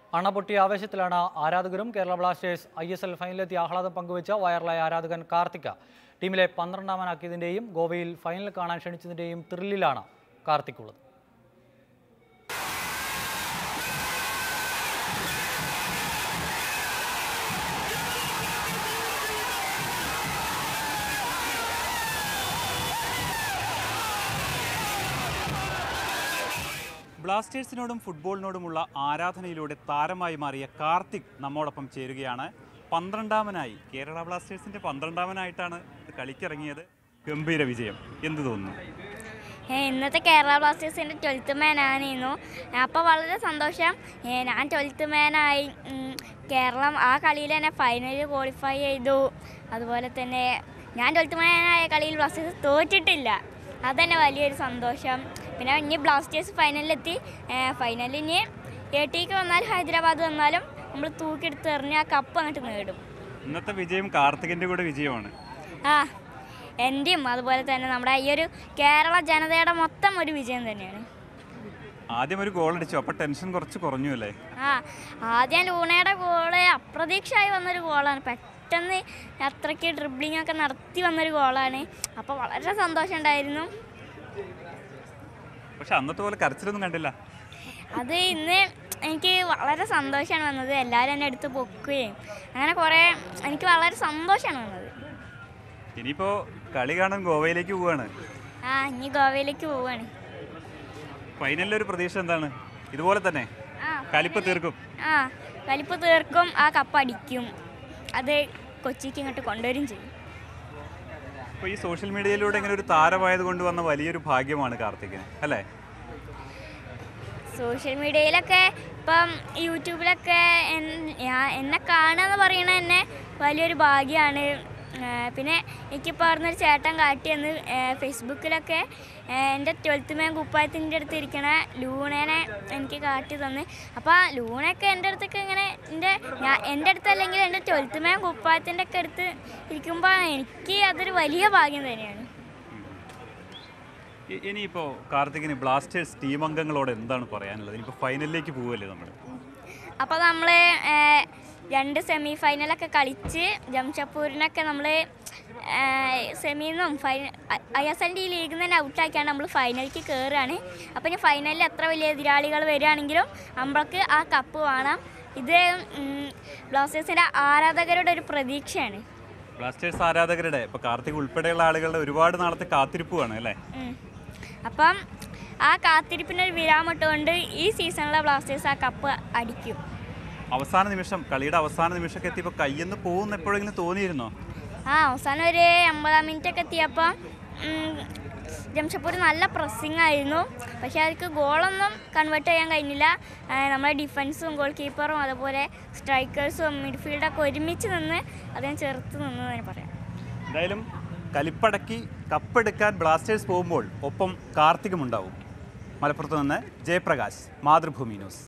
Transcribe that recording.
അണപൊട്ടിയ ആവേശത്തിലാണ് ആരാധകരും Kerala Blasters I S L ഫൈനലിലെത്തിയ ആഹ്ലാദം പങ്കുവച്ച വൈറലായ ആരാധകൻ കാർത്തിക ടീമിലെ പന്ത്രണ്ടാമനാക്കിയതിൻ്റെയും ഗോവയിൽ ഫൈനൽ കാണാൻ ക്ഷണിച്ചതിൻ്റെയും ത്രില്ലിലാണ് കാർത്തിക് ഉള്ളത് ബ്ലാസ്റ്റേഴ്സിനോടും ഫുട്ബോളിനോടുമുള്ള ആരാധനയിലൂടെ താരമായി മാറിയ കാർത്തിക് നമ്മോടൊപ്പം ചേരുകയാണ് പന്ത്രണ്ടാമനായി കേരള ബ്ലാസ്റ്റേഴ്സിന്റെ പന്ത്രണ്ടാമനായിട്ടാണ് ഇത് കളിക്കിറങ്ങിയത് ഗംഭീര വിജയം എന്ത് തോന്നുന്നു ഏ, ഇന്നത്തെ കേരള ബ്ലാസ്റ്റേഴ്സിൻ്റെ ട്വൽത്ത് മാൻ ആയിരുന്നു അപ്പോൾ വളരെ സന്തോഷം ഏ, ഞാൻ ട്വൽത്ത് മാനായി ഉം, കേരളം ആ കളിയിൽ തന്നെ ഫൈനലിൽ ക്വാളിഫൈ ചെയ്തു അതുപോലെ തന്നെ ഞാൻ ട്വൽത്ത് മാനായ കളിയിൽ ബ്ലാസ്റ്റേഴ്സ് തോറ്റിട്ടില്ല അതന്നെ വലിയൊരു സന്തോഷം പിന്നെ ഇനി ബ്ലാസ്റ്റേഴ്സ് ഫൈനലിലെത്തി ഫൈനലിൽ ഇനി എ ടിക്ക് വന്നാലും ഹൈദരാബാദ് വന്നാലും നമ്മൾ തൂക്കിയെടുത്ത് എറിഞ്ഞ് ആ കപ്പ് അങ്ങോട്ട് നേടും ഇന്നത്തെ വിജയം കാർത്തികിന്റെ കൂടെ വിജയമാണ് ആ എൻ്റെയും അതുപോലെ തന്നെ നമ്മുടെ ഈ ഒരു കേരള ജനതയുടെ മൊത്തം ഒരു വിജയം തന്നെയാണ് ആദ്യം ഒരു ഗോൾ അടിച്ചു അപ്പൊ ടെൻഷൻ കുറച്ച് കുറഞ്ഞു അല്ലേ ആ ആദ്യം ലൂണയുടെ ഗോള് അപ്രതീക്ഷയായി വന്നൊരു ഗോളാണ് പെട്ടെന്ന് അത്രയ്ക്ക് ഡ്രിബ്ലിംഗ് ഒക്കെ നടത്തി വന്നൊരു ഗോളാണ് അപ്പോൾ വളരെ സന്തോഷം ഉണ്ടായിരുന്നു പക്ഷെ അന്നത്തെ പോലെ കരച്ചിലൊന്നും കണ്ടില്ല അത് ഇന്ന് എനിക്ക് വളരെ സന്തോഷമാണ് വന്നത് എല്ലാവരും എന്നെ എടുത്ത് പൊക്കുകയും അങ്ങനെ കുറേ എനിക്ക് വളരെ സന്തോഷമാണ് വന്നത് ഇനിയിപ്പോ കളി കാണാൻ ഗോവയിലേക്ക് പോവാണ് ആ ഇനി ഗോവയിലേക്ക് പോവാണ് ഫൈനലിലെ ഒരു പ്രതീക്ഷ എന്താണ് ഇതുപോലെ തന്നെ ആ കലിപ്പ് തീർക്കും ആ വലിപ്പ് തീർക്കും ആ കപ്പ് അടിക്കും അത് കൊച്ചിക്ക് ഇങ്ങോട്ട് കൊണ്ടുവരും ചെയ്യും അപ്പൊ ഈ സോഷ്യൽ മീഡിയയിലൂടെ ഇങ്ങനെ ഒരു താരമായത് കൊണ്ട് വന്ന വലിയൊരു ഭാഗ്യമാണ് കാർത്തികിന് അല്ലേ സോഷ്യൽ മീഡിയയിലൊക്കെ ഇപ്പം യൂട്യൂബിലൊക്കെ എൻ- ഞാൻ- എന്നെ കാണുക എന്ന് പറയണത് തന്നെ വലിയൊരു ഭാഗ്യമാണ് പിന്നെ എനിക്കിപ്പോൾ അവിടുന്ന് ഒരു ചേട്ടൻ കാട്ടിയെന്ന് ഫേസ്ബുക്കിലൊക്കെ എൻ്റെ ട്വൽത്ത് മാൻ കുപ്പായത്തിൻ്റെ അടുത്ത് ഇരിക്കണ ലൂണേനെ എനിക്ക് കാട്ടി തന്ന് അപ്പോൾ ആ ലൂണയൊക്കെ എൻ്റെ അടുത്തൊക്കെ ഇങ്ങനെ എൻ്റെ ഞാൻ എൻ്റെ അടുത്തല്ലെങ്കിൽ എൻ്റെ ട്വൽത്ത് മാൻ കുപ്പായത്തിൻ്റെ ഒക്കെ അടുത്ത് ഇരിക്കുമ്പോൾ എനിക്ക് അതൊരു വലിയ ഭാഗ്യം തന്നെയാണ് ഇ- ഇനിയിപ്പോ കാർത്തികിന് ബ്ലാസ്റ്റേഴ്സ് ടീം അംഗങ്ങളോട് എന്താണ് പറയാനുള്ളത് ഇനിയിപ്പോ ഫൈനലിലേക്ക് പോവല്ലേ നമ്മൾ അപ്പോൾ നമ്മൾ രണ്ട് സെമി ഫൈനലൊക്കെ കളിച്ച് ജംഷഡ്പൂരിനൊക്കെ നമ്മൾ സെമിയിൽ നിന്നും ഫൈന ഐ എസ് എൽ ഡി ലീഗിൽ നിന്ന് തന്നെ ഔട്ടാക്കിയാണ് നമ്മൾ ഫൈനലിലേക്ക് കയറുകയാണ് അപ്പോൾ ഇനി ഫൈനലിൽ എത്ര വലിയ എതിരാളികൾ വരികയാണെങ്കിലും നമ്മൾക്ക് ആ കപ്പ് വേണം ഇത് ബ്ലാസ്റ്റേഴ്സിൻ്റെ ആരാധകരുടെ ഒരു പ്രതീക്ഷയാണ് ബ്ലാസ്റ്റേഴ്സ് ആരാധകരുടെ ഇപ്പൊ കാർത്തിക് ഉൾപ്പെടെയുള്ള ആളുകളുടെ ഒരുപാട് നാളത്തെ കാത്തിരിപ്പുമാണ് അല്ലേ ഉം. അപ്പം ആ കാത്തിരിപ്പിനൊരു വിരാമിട്ടുകൊണ്ട് ഈ സീസണിലെ ബ്ലാസ്റ്റേഴ്സ് ആ കപ്പ് അടിക്കും അവസാന നിമിഷം കളിയുടെ അവസാന നിമിഷമൊക്കെ എത്തിയപ്പോൾ കയ്യെന്ന് പോകുന്ന എപ്പോഴെങ്കിലും തോന്നിയിരുന്നോ ആ അവസാനം ഒരു എൺപതാം മിനിറ്റ് ഒക്കെ എത്തിയപ്പോൾ ജംഷഡ്പൂർ നല്ല പ്രസ്സിങ് ആയിരുന്നു പക്ഷേ അവർക്ക് ഗോളൊന്നും കൺവേർട്ട് ചെയ്യാൻ കഴിഞ്ഞില്ല ആ, നമ്മുടെ ഡിഫൻസും ഗോൾ കീപ്പറും അതുപോലെ സ്ട്രൈക്കേഴ്സും മിഡ്ഫീൽഡൊക്കെ ഒരുമിച്ച് നിന്ന് അതിനെ ചെറുത്ത് നിന്ന് തന്നെ പറയാം എന്തായാലും കലിപ്പടക്കി കപ്പെടുക്കാൻ ബ്ലാസ്റ്റേഴ്സ് പോകുമ്പോൾ ഒപ്പം കാർത്തികും ഉണ്ടാവും മലപ്പുറത്ത് നിന്ന് ജയപ്രകാശ് മാതൃഭൂമി ന്യൂസ്